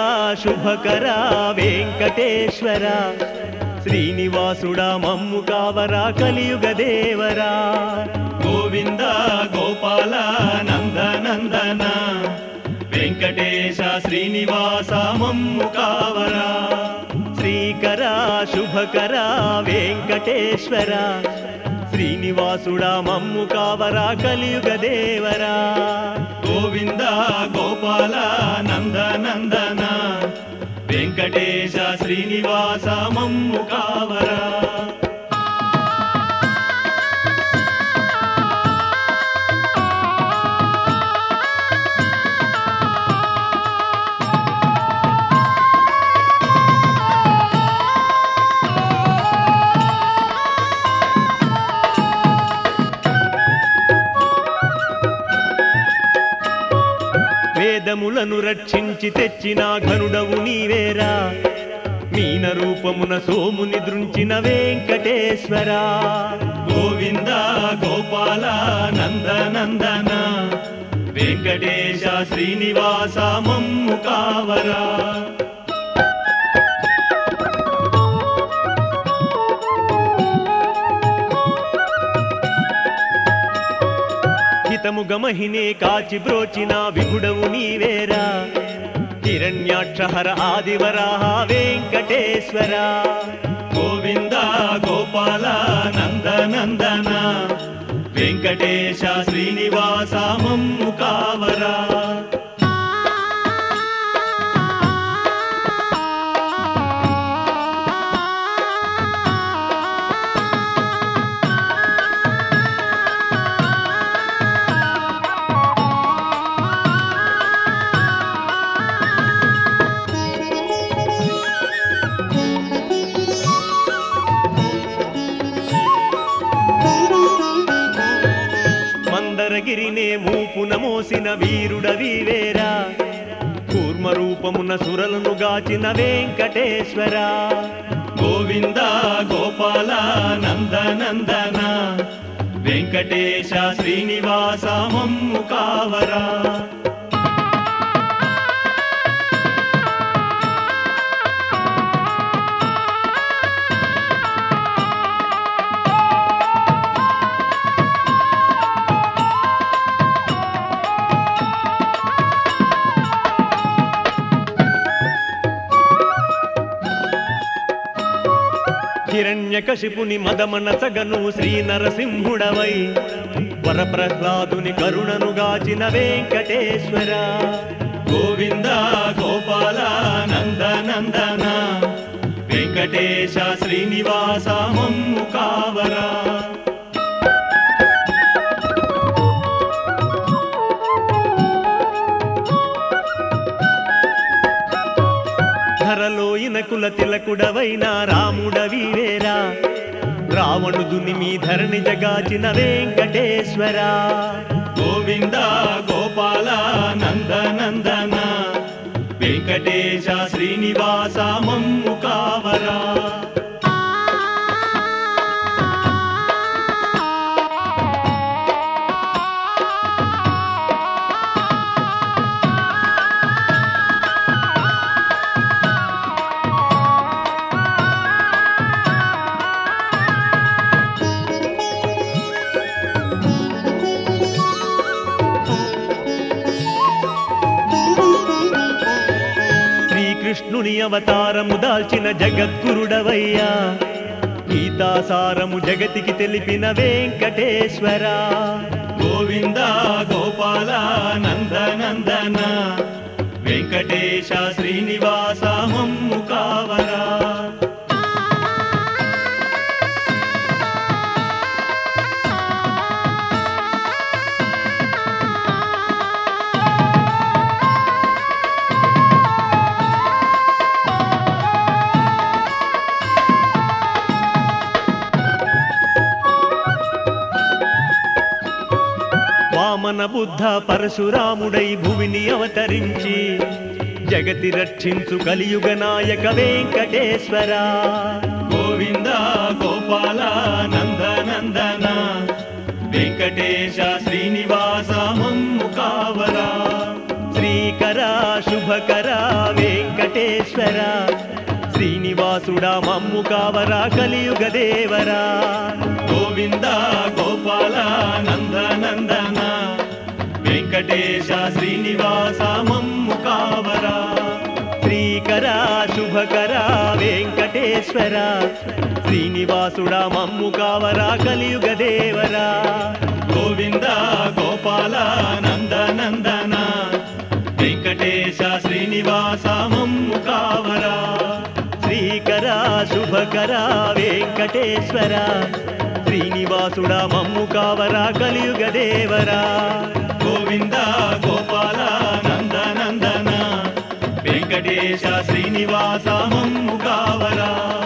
శుభకర వెంకటేశ్వర శ్రీనివాసుడా మమ్ము కావరా కలియుగ దేవరా గోవింద గోపాల నందనందన వెంకటేశ శ్రీనివాస మమ్ము కావరా శ్రీకర శుభకర వెంకటేశ్వర శ్రీనివాసుడా మమ్ము కావరా కలియుగ దేవరా గోవింద గోపాల నందనందన వెంకటేశ శ్రీనివాస మమ్ము కావరా వేదములను రక్షించి తెచ్చిన ఘనుడవు నీవేరా మీన రూపమున సోముని దృంచిన వెంకటేశ్వర గోవింద గోపాల నందనందన వెంకటేశ శ్రీనివాస మమ్ము కావరా హితము గమహినే కాచి బ్రోచిన విగుడవు నీవేరా హిరణ్యాక్షహర ఆదివరాహ వెంకటేశ్వర గోవింద గోపాల నందనందన వెంకటేశ శ్రీనివాస మమ్ము కావరా మందరగిరినే మూపున మోసిన వీరుడవీవేరా కూర్మ రూపమున సురలను గాచిన వెంకటేశ్వర గోవింద గోపాల నందనందన వెంకటేశ శ్రీనివాస మమ్ము కావరా హిరణ్యకశిపుని మదమనసగను శ్రీ నరసింహుడవై వరప్రహ్లాదుని కరుణను గాచిన వెంకటేశ్వర గోవింద గోపాల నందనందన వెంకటేశ శ్రీనివాస మమ్ము కావరా ధరలో ఇనకుల తిలకుడవైన రాముడవీవేరా రావణుదుని మీ ధరణి జగాచిన వెంకటేశ్వర గోవింద గోపాల నందనందన వెంకటేశ శ్రీనివాస మమ్ము కావరా శ్రీకృష్ణుని అవతారము దాల్చిన జగద్గురుడవయ్యా గీతాసారము జగతికి తెలిపిన వెంకటేశ్వర గోవింద గోపాల నందనందన వెంకటేశ శ్రీనివాస మమ్ము కావరా వామన బుద్ధ పరశురాముడై భువిని అవతరించి జగతి రక్షించు కలియుగ నాయక వెంకటేశ్వర గోవింద గోపాల నందనందన వెంకటేశ శ్రీనివాస మమ్ము కావరా శ్రీకర శ్రీకర శుభకర వెంకటేశ్వర శ్రీనివాసుడా మమ్ము కావరా కలియుగ దేవరా గోవింద గోపాల నందనందన వెంకటేశ శ్రీనివాస మమ్ము కావరా శ్రీకర శుభకర వెంకటేశ్వర శ్రీనివాసుడా మమ్ము కావరా కలియుగ దేవరా గోవింద గోపాల నందనందన వెంకటేశ శ్రీనివాస మమ్ము కావరా శ్రీకర శుభకర వెంకటేశ్వర శ్రీనివాసుడా మమ్ము కావరా కలియుగ దేవరా గోవింద గోపాల నందనందన వెంకటేశ శ్రీనివాస మమ్ము కావరా